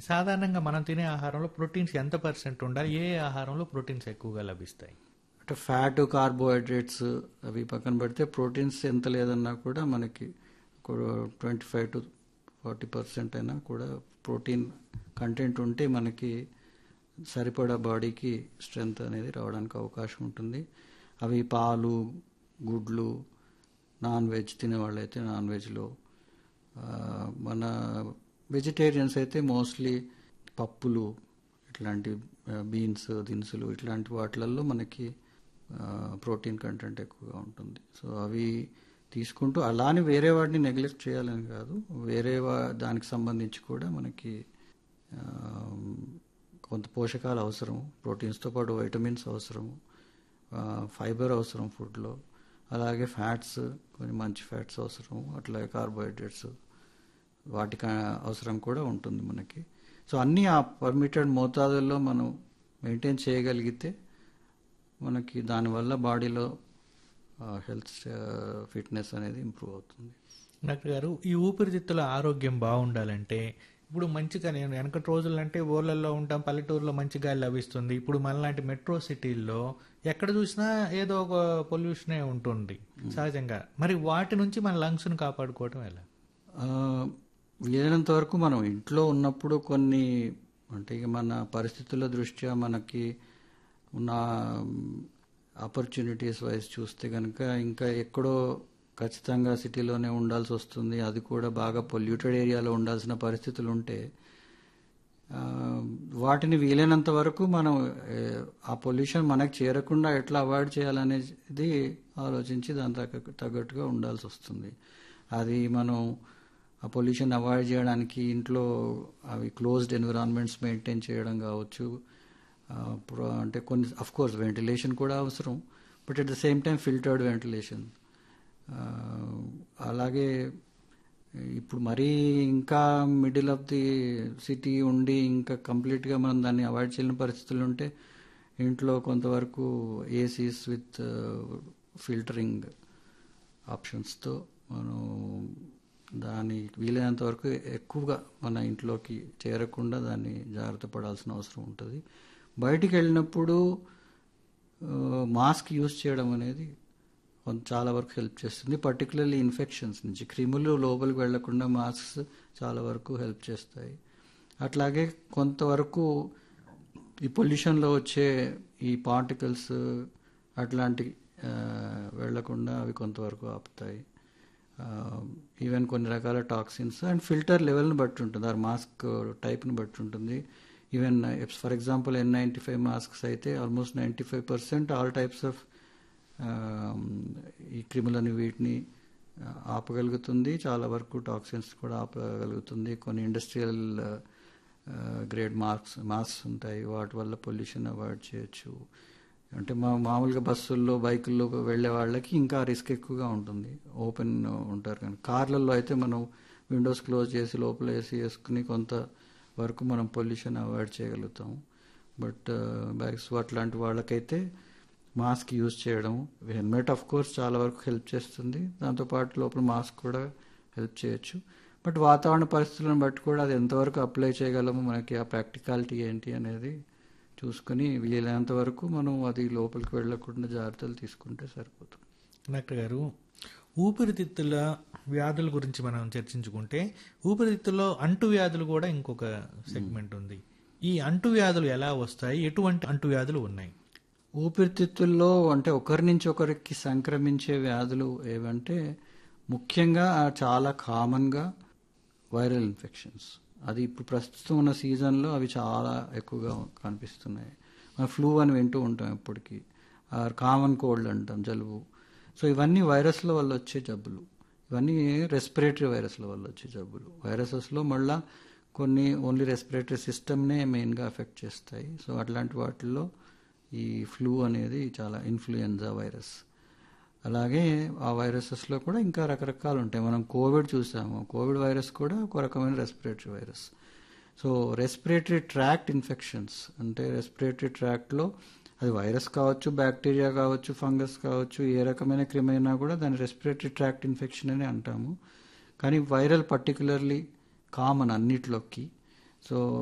సాధారణంగా మనం తినే ఆహారంలో ప్రోటీన్స్ ఎంత పర్సెంట్ ఉండాలి ఏ ఏ ఆహారంలో ప్రోటీన్స్ ఎక్కువగా లభిస్తాయి అంటే ఫ్యాట్ కార్బోహైడ్రేట్స్ అవి పక్కన పెడితే ప్రోటీన్స్ ఎంత లేదన్నా కూడా మనకి twenty five to forty percent అయినా కూడా ప్రోటీన్ కంటెంట్ ఉంటే మనకి సరిపడా బాడీకి స్ట్రెంగ్త్ అనేది రావడానికి అవకాశం ఉంటుంది అవి పాలు గుడ్లు నాన్ వెజ్ తినే వాళ్ళైతే నాన్ వెజ్లో మన వెజిటేరియన్స్ అయితే మోస్ట్లీ పప్పులు ఇట్లాంటి బీన్స్ దినుసులు ఇట్లాంటి వాటిలలో మనకి ప్రోటీన్ కంటెంట్ ఎక్కువగా ఉంటుంది సో అవి తీసుకుంటూ అలానే వేరే వాటిని నెగ్లెక్ట్ చేయాలని కాదు వేరే వా దానికి సంబంధించి కూడా మనకి ఆ, కొంత పోషకాలు అవసరం ప్రోటీన్స్తో పాటు వైటమిన్స్ అవసరం ఫైబర్ అవసరం ఫుడ్లో అలాగే ఫ్యాట్స్ కొన్ని మంచి ఫ్యాట్స్ అవసరం అట్లాగే కార్బోహైడ్రేట్స్ వాటికి అవసరం కూడా ఉంటుంది మనకి సో అన్నీ ఆ పర్మిటెడ్ మోతాదుల్లో మనం మెయింటైన్ చేయగలిగితే మనకి దానివల్ల బాడీలో హెల్త్ ఫిట్నెస్ అనేది ఇంప్రూవ్ అవుతుంది డాక్టర్ గారు ఈ ఊపిరితిత్తుల ఆరోగ్యం బాగుండాలంటే ఇప్పుడు మంచిగా నేను వెనకటి రోజుల్లో అంటే ఊర్లలో ఉంటాం పల్లెటూరులో మంచి గాలి లభిస్తుంది ఇప్పుడు మనలాంటి మెట్రో సిటీల్లో ఎక్కడ చూసినా ఏదో ఒక పొల్యూషనే ఉంటుంది సహజంగా మరి వాటి నుంచి మన లంగ్స్ ను కాపాడుకోవటం ఎలా ఆ, వీలైనంత వరకు మనం ఇంట్లో ఉన్నప్పుడు కొన్ని అంటే ఇక మన పరిస్థితుల దృష్ట్యా మనకి ఉన్న ఆపర్చునిటీస్ వైజ్ చూస్తే కనుక ఇంకా ఎక్కడో ఖచ్చితంగా సిటీలోనే ఉండాల్సి వస్తుంది అది కూడా బాగా పొల్యూటెడ్ ఏరియాలో ఉండాల్సిన పరిస్థితులు ఉంటే ఆ, వాటిని వీలైనంత వరకు మనం ఏ, ఆ పొల్యూషన్ మనకు చేరకుండా ఎట్లా అవాయిడ్ చేయాలనేది ఆలోచించి దాని తగ్గ తగ్గట్టుగా ఉండాల్సి వస్తుంది అది మనం ఆ పొల్యూషన్ అవాయిడ్ చేయడానికి ఇంట్లో అవి క్లోజ్డ్ ఎన్విరాన్మెంట్స్ మెయింటైన్ చేయడం కావచ్చు ఆ, pro- అంటే కొన్ని అఫ్ కోర్స్ వెంటిలేషన్ కూడా అవసరం but at the same time filtered ventilation అలాగే ఇప్పుడు మరీ ఇంకా మిడిల్ ఆఫ్ ది సిటీ ఉండి ఇంకా కంప్లీట్గా మనం దాన్ని అవాయిడ్ చేయలేని పరిస్థితులు ఉంటే ఇంట్లో కొంతవరకు ఏసీస్ విత్ ఫిల్టరింగ్ ఆప్షన్స్తో మనం దాని వీలైనంత వరకు ఎక్కువగా మన ఇంట్లోకి చేరకుండా దాన్ని జాగ్రత్త పడాల్సిన అవసరం ఉంటుంది బయటికి వెళ్ళినప్పుడు మాస్క్ యూజ్ చేయడం అనేది కొంత చాలా వరకు హెల్ప్ చేస్తుంది పర్టికులర్లీ ఇన్ఫెక్షన్స్ నుంచి క్రిములు లోపలికి వెళ్లకుండా మాస్క్స్ చాలా వరకు హెల్ప్ చేస్తాయి అట్లాగే కొంతవరకు ఈ పొల్యూషన్లో వచ్చే ఈ పార్టికల్స్ అట్లాంటి ఆ, వెళ్లకుండా అవి కొంతవరకు ఆపుతాయి ఈవెన్ కొన్ని రకాల టాక్సిన్స్ అండ్ ఫిల్టర్ లెవెల్ని బట్టి ఉంటుంది ఆ మాస్క్ టైప్ని బట్టి ఉంటుంది even for example N ninety five masks అయితే almost ninety five percent all types of ఈ క్రిములని వీటిని ఆ, ఆపగలుగుతుంది చాలా వరకు టాక్సిన్స్ కూడా ఆపగలుగుతుంది కొన్ని ఇండస్ట్రియల్ గ్రేడ్ మార్క్స్ మాస్క్ ఉంటాయి వాటి వల్ల పొల్యూషన్ అవాయిడ్ చేయొచ్చు అంటే మా మామూలుగా బస్సుల్లో బైకుల్లో వెళ్ళే వాళ్ళకి ఇంకా రిస్క్ ఎక్కువగా ఉంటుంది ఓపెన్ ఉంటారు కానీ కార్లలో అయితే మనం విండోస్ క్లోజ్ చేసి లోపల ఏసీ వేసుకుని కొంత వరకు మనం పొల్యూషన్ అవాయిడ్ చేయగలుగుతాం బట్ బ్యాగ్స్ అట్లాంటి వాళ్ళకైతే మాస్క్ యూజ్ చేయడం హెల్మెట్ ఆఫ్ కోర్స్ చాలా వరకు హెల్ప్ చేస్తుంది దాంతోపాటు లోపల మాస్క్ కూడా హెల్ప్ చేయొచ్చు బట్ వాతావరణ పరిస్థితులను బట్టి కూడా అది ఎంతవరకు అప్లై చేయగలము మనకి ఆ ప్రాక్టికాలిటీ ఏంటి అనేది చూసుకుని వీలైనంత వరకు మనం అది లోపలికి వెళ్ళకుండా జాగ్రత్తలు తీసుకుంటే సరిపోతుంది డాక్టర్ గారు ఊపిరితిత్తుల వ్యాధుల గురించి మనం చర్చించుకుంటే ఊపిరితిత్తుల్లో అంటు వ్యాధులు కూడా ఇంకొక సెగ్మెంట్ ఉంది ఈ అంటు వ్యాధులు ఎలా వస్తాయి ఎటువంటి అంటు వ్యాధులు ఉన్నాయి ఊపిరితిత్తుల్లో అంటే ఒకరి నుంచి ఒకరికి సంక్రమించే వ్యాధులు ఏవంటే ముఖ్యంగా చాలా కామన్గా వైరల్ ఇన్ఫెక్షన్స్ అది ఇప్పుడు ప్రస్తుతం ఉన్న సీజన్లో అవి చాలా ఎక్కువగా కనిపిస్తున్నాయి మన ఫ్లూ అని వింటూ ఉంటాం ఎప్పటికీ కామన్ కోల్డ్ అంటాం జలుబు సో ఇవన్నీ వైరస్ల వల్ల వచ్చే జబ్బులు ఇవన్నీ రెస్పిరేటరీ వైరస్ల వల్ల వచ్చే జబ్బులు వైరసెస్లో మళ్ళా కొన్ని ఓన్లీ రెస్పిరేటరీ సిస్టమ్నే మెయిన్గా ఎఫెక్ట్ చేస్తాయి సో అట్లాంటి వాటిల్లో ఈ ఫ్లూ అనేది చాలా ఇన్ఫ్లుయెన్జా వైరస్ అలాగే ఆ వైరసెస్లో కూడా ఇంకా రకరకాలు ఉంటాయి మనం కోవిడ్ చూసాము కోవిడ్ వైరస్ కూడా ఒక రకమైన respiratory virus so respiratory tract infections అంటే రెస్పిరేటరీ ట్రాక్ట్లో అది వైరస్ కావచ్చు బ్యాక్టీరియా కావచ్చు ఫంగస్ కావచ్చు ఏ రకమైన క్రిమైనా కూడా దాన్ని రెస్పిరేటరీ ట్రాక్ట్ ఇన్ఫెక్షన్ అని అంటాము కానీ వైరల్ పర్టికులర్లీ కామన్ అన్నిట్లోకి సో